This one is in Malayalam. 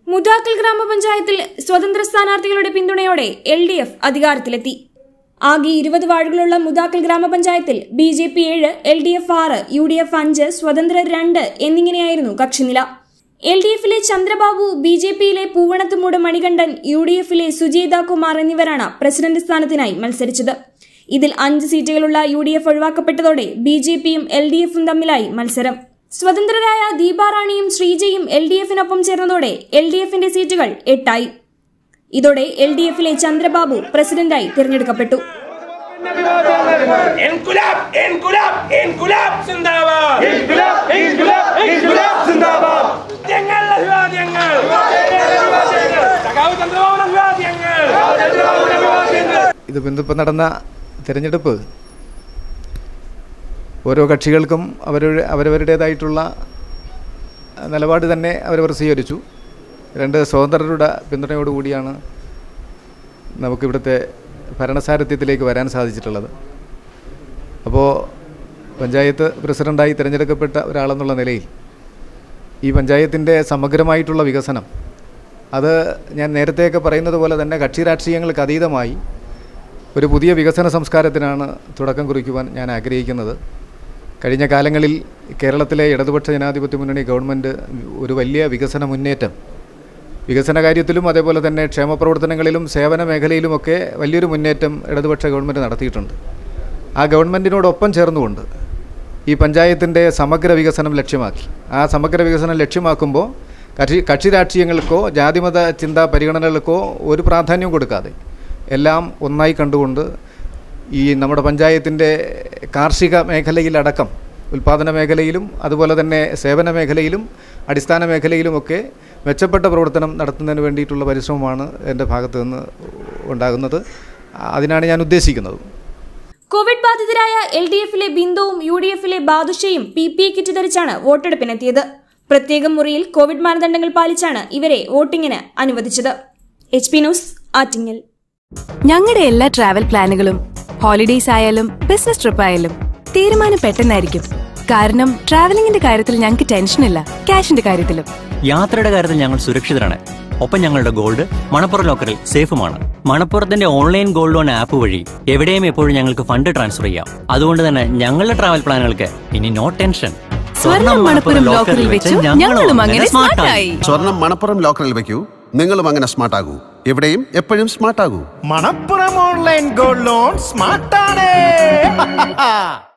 മുതാക്കൽ ഗ്രാമപഞ്ചായത്തിൽ സ്വതന്ത്ര സ്ഥാനാർത്ഥികളുടെ പിന്തുണയോടെ എൽ ഡി എഫ് അധികാരത്തിലെത്തി ആകെ ഇരുപത് വാർഡുകളുള്ള മുതാക്കൽ ഗ്രാമപഞ്ചായത്തിൽ ബി ജെ പി ഏഴ് എൽ ഡി എഫ് ആറ് യു ഡി എഫ് അഞ്ച് സ്വതന്ത്രർ രണ്ട് എന്നിങ്ങനെയായിരുന്നു കക്ഷിനില എൽ ഡി എഫിലെ ചന്ദ്രബാബു ബി ജെ പിയിലെ പൂവണത്തുമൂട് മണികണ്ഠൻ യു ഡി എഫിലെ സുജീത കുമാർ എന്നിവരാണ് പ്രസിഡന്റ് സ്ഥാനത്തിനായി മത്സരിച്ചത് ഇതിൽ അഞ്ച് സീറ്റുകളുള്ള യു ഡി എഫ് ഒഴിവാക്കപ്പെട്ടതോടെ ബി ജെ പിയും എൽ ഡി എഫും തമ്മിലായി മത്സരം സ്വതന്ത്രരായ ദീപാറാണിയും ശ്രീജയും എൽ ഡി എഫിനൊപ്പം ചേർന്നതോടെ എൽ ഡി എഫിന്റെ സീറ്റുകൾ എട്ടായി ഇതോടെ എൽ ഡി എഫിലെ ചന്ദ്രബാബു പ്രസിഡന്റായി തിരഞ്ഞെടുക്കപ്പെട്ടു ഇൻകുലാബ് ഇൻകുലാബ് ഇൻകുലാബ് സിന്ദാബാദ് ഇൻകുലാബ് ഇൻകുലാബ് ഇൻകുലാബ് സിന്ദാബാദ് ഞങ്ങൾ അഭിവാദ്യങ്ങൾ സഖാവ് ചന്ദ്രബാബു അഭിവാദ്യങ്ങൾ ഇത് ബന്ധുപ്പം നടന്ന തിരഞ്ഞെടുപ്പ് ഓരോ കക്ഷികൾക്കും അവരുടെ അവരവരുടേതായിട്ടുള്ള നിലപാട് തന്നെ അവരവർ സ്വീകരിച്ചു രണ്ട് സ്വതന്ത്രരുടെ പിന്തുണയോടുകൂടിയാണ് നമുക്കിവിടുത്തെ ഭരണസാരഥ്യത്തിലേക്ക് വരാൻ സാധിച്ചിട്ടുള്ളത് അപ്പോൾ പഞ്ചായത്ത് പ്രസിഡൻ്റായി തിരഞ്ഞെടുക്കപ്പെട്ട ഒരാളെന്നുള്ള നിലയിൽ ഈ പഞ്ചായത്തിൻ്റെ സമഗ്രമായിട്ടുള്ള വികസനം അത് ഞാൻ നേരത്തെയൊക്കെ പറയുന്നത് പോലെ തന്നെ കക്ഷി രാഷ്ട്രീയങ്ങൾക്ക് അതീതമായി ഒരു പുതിയ വികസന സംസ്കാരത്തിനാണ് തുടക്കം കുറിക്കുവാൻ ഞാൻ ആഗ്രഹിക്കുന്നത് കഴിഞ്ഞ കാലങ്ങളിൽ കേരളത്തിലെ ഇടതുപക്ഷ ജനാധിപത്യ മുന്നണി ഗവൺമെൻറ് ഒരു വലിയ വികസന മുന്നേറ്റം വികസന കാര്യത്തിലും അതേപോലെ തന്നെ ക്ഷേമ പ്രവർത്തനങ്ങളിലും സേവന മേഖലയിലുമൊക്കെ വലിയൊരു മുന്നേറ്റം ഇടതുപക്ഷ ഗവൺമെൻറ് നടത്തിയിട്ടുണ്ട് ആ ഗവൺമെൻറ്റിനോടൊപ്പം ചേർന്നുകൊണ്ട് ഈ പഞ്ചായത്തിൻ്റെ സമഗ്ര വികസനം ലക്ഷ്യമാക്കി ആ സമഗ്ര വികസനം ലക്ഷ്യമാക്കുമ്പോൾ കക്ഷി കക്ഷി രാഷ്ട്രീയങ്ങൾക്കോ ജാതിമത ചിന്താ പരിഗണനകൾക്കോ ഒരു പ്രാധാന്യവും കൊടുക്കാതെ എല്ലാം ഒന്നായി കണ്ടുകൊണ്ട് ഈ നമ്മുടെ പഞ്ചായത്തിൻ്റെ കാർഷിക മേഖലയിലടക്കം ഉൽപ്പാദന മേഖലയിലും അതുപോലെ തന്നെ സേവന മേഖലയിലും അടിസ്ഥാന മേഖലയിലുമൊക്കെ മെച്ചപ്പെട്ട പ്രവർത്തനം നടത്തുന്നതിന് വേണ്ടിയിട്ടുള്ള പരിശ്രമമാണ് എൻ്റെ ഭാഗത്ത് നിന്ന് ഉണ്ടാകുന്നത് അതിനാണ് ഞാൻ ഉദ്ദേശിക്കുന്നത് കോവിഡ് ബാധിതരായ എൽ ഡി എഫിലെ ബിന്ദുവും യു ഡി എഫിലെ ബാദുഷയും പി പി ഇ കിറ്റ് ധരിച്ചാണ് വോട്ടെടുപ്പിനെത്തിയത് പ്രത്യേകം മുറിയിൽ കോവിഡ് മാനദണ്ഡങ്ങൾ പാലിച്ചാണ് ഇവരെ വോട്ടിങ്ങിന് അനുവദിച്ചത് എച്ച് പി ന്യൂസ് ആറ്റിങ്ങൽ ഞങ്ങളുടെ എല്ലാ ട്രാവൽ പ്ലാനുകളും ഹോളിഡേയ്സ് ആയാലും ബിസിനസ് ട്രിപ്പ് ആയാലും തീരുമാനം പെട്ടെന്നായിരിക്കും കാരണം ട്രാവലിംഗിന്റെ കാര്യത്തിൽ ഞങ്ങൾക്ക് ടെൻഷനില്ല ക്യാഷിന്റെ കാര്യത്തിലും യാത്രയുടെ കാര്യത്തിൽ ഞങ്ങൾ സുരക്ഷിതരാണ് ഒപ്പം ഞങ്ങളുടെ ഗോൾഡ് മണപ്പുറം ലോക്കറിൽ സേഫുമാണ് മണപ്പുറത്തിന്റെ ഓൺലൈൻ ഗോൾഡ് ലോൺ ആപ്പ് വഴി എവിടെയും എപ്പോഴും ഞങ്ങൾക്ക് ഫണ്ട് ട്രാൻസ്ഫർ ചെയ്യാം അതുകൊണ്ട് തന്നെ ഞങ്ങളുടെ ട്രാവൽ പ്ലാനുകൾക്ക് ഇനി നോ ടെൻഷൻ സ്വർണം മണപ്പുറം ലോക്കറിൽ വെച്ചു ഞങ്ങളും അങ്ങനെ സ്മാർട്ടായി സ്വർണം മണപ്പുറം ലോക്കറിൽ വെക്കൂ നിങ്ങളും അങ്ങനെ സ്മാർട്ട് ആകൂ എവിടെയും എപ്പോഴും സ്മാർട്ട് ആകൂ മണപ്പുറം ഓൺലൈൻ ഗോൾഡ് ലോൺ സ്മാർട്ടാണ്